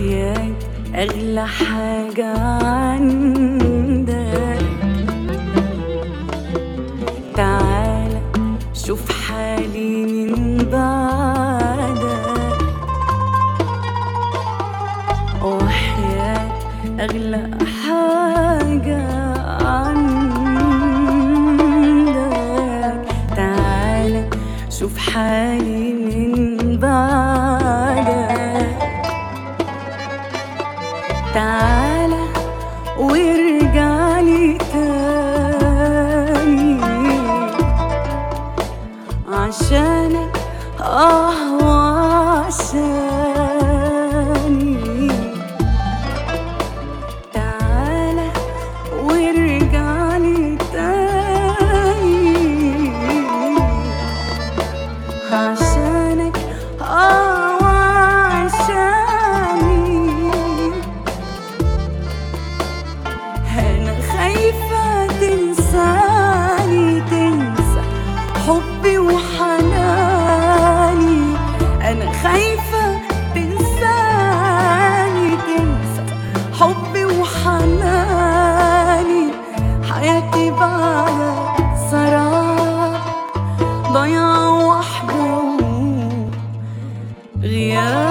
وحياة أغلى حاجة عندك تعالى شوف حالي من بعدك وحياة أغلى حاجة عندك تعالى شوف حالي من بعدك تعالى وارجع لي تاني عشانك اه وعشاني تعالى وارجع لي تاني عشانك اه وعشاني انا خايفة تنساني تنسى حبي وحناني انا خايفة تنساني تنسى حبي وحناني حياتي بعدك سراب ضياع وحده غياب